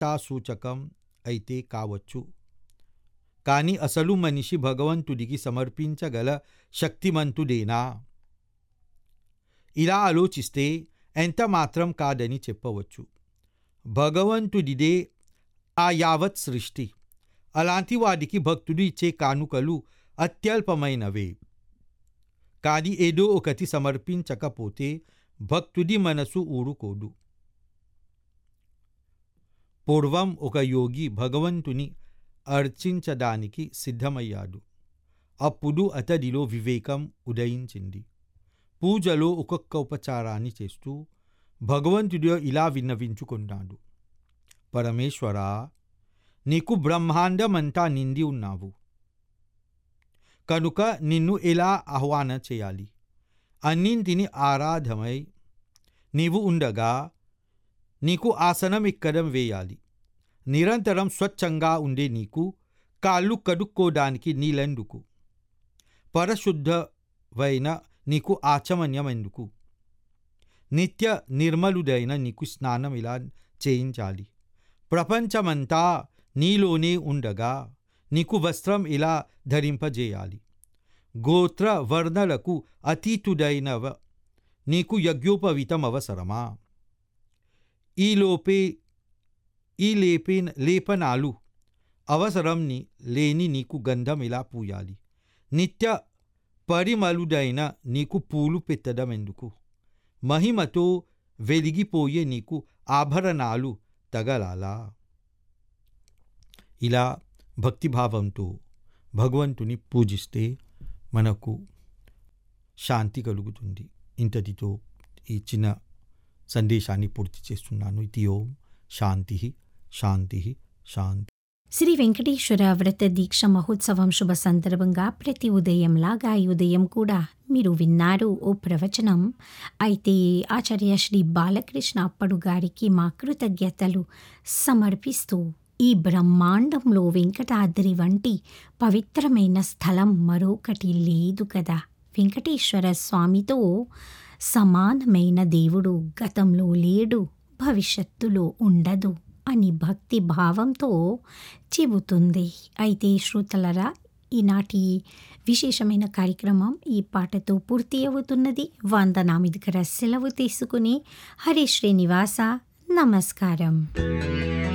సత్తా సూచకం అయితే కావచ్చు కానీ అసలు మనిషి భగవంతుడికి సమర్పించగల శక్తిమంతుడేనా ఇలా ఆలోచిస్తే ఎంత మాత్రం కాదని చెప్పవచ్చు భగవంతుడిదే ఆ యావత్ సృష్టి అలాంటి వాడికి భక్తుడు ఇచ్చే కానుకలు అత్యల్పమైనవే కానీ ఏదో ఒకటి సమర్పించకపోతే భక్తుడి మనసు ఊరుకోదు పూర్వం ఒక యోగి భగవంతుని అర్చించడానికి సిద్ధమయ్యాడు అప్పుడు అతడిలో వివేకం ఉదయించింది పూజలో ఒక్కొక్క ఉపచారాన్ని చేస్తూ భగవంతుడిలో ఇలా విన్నవించుకున్నాడు పరమేశ్వరా నీకు బ్రహ్మాండమంతా నిండి ఉన్నావు కనుక నిన్ను ఎలా ఆహ్వాన చేయాలి అన్నింటిని ఆరాధమై నీవు ఉండగా నీకు ఆసనం ఎక్కడం వేయాలి నిరంతరం స్వచ్ఛంగా ఉండే నీకు కాళ్ళు కడుక్కోవడానికి నీళ్ళెందుకు పరిశుద్ధమైన నీకు ఆచమన్యం ఎందుకు నిత్య నిర్మలుడైన నీకు స్నానం ఇలా చేయించాలి ప్రపంచమంతా నీలోనే ఉండగా నీకు వస్త్రం ఇలా ధరింపజేయాలి గోత్ర వర్ణలకు అతీతుడైనవ నీకు యజ్ఞోపవీతం అవసరమా ఈ లోపే ఈ లేపే లేపనాలు అవసరం ని- లేని నీకు గంధం ఇలా పూయాలి నిత్య పరిమళుడైన నీకు పూలు పెట్టడం ఎందుకు మహిమతో వెలిగిపోయే నీకు ఆభరణాలు తగలాలా ఇలా భక్తిభావంతో భగవంతుని పూజిస్తే మనకు శాంతి కలుగుతుంది ఇంతటితో ఈ చిన్న సందేశాన్ని పూర్తి చేస్తున్నాను ఇది ఓం శాంతి శాంతి శాంతి శ్రీ వెంకటేశ్వర వ్రత దీక్ష మహోత్సవం శుభ సందర్భంగా ప్రతి ఉదయంలాగా ఈ ఉదయం కూడా మీరు విన్నారు ఓ ప్రవచనం అయితే ఆచార్య శ్రీ బాలకృష్ణ అప్పడు గారికి మా కృతజ్ఞతలు సమర్పిస్తూ ఈ బ్రహ్మాండంలో వెంకటాద్రి వంటి పవిత్రమైన స్థలం మరొకటి లేదు కదా వెంకటేశ్వర స్వామితో సమానమైన దేవుడు గతంలో లేడు భవిష్యత్తులో ఉండదు అని భక్తి భావంతో చెబుతుంది అయితే శ్రోతలరా ఈనాటి విశేషమైన కార్యక్రమం ఈ పాటతో పూర్తి అవుతున్నది వందనామి దగ్గర సెలవు తీసుకుని హరి శ్రీనివాస నమస్కారం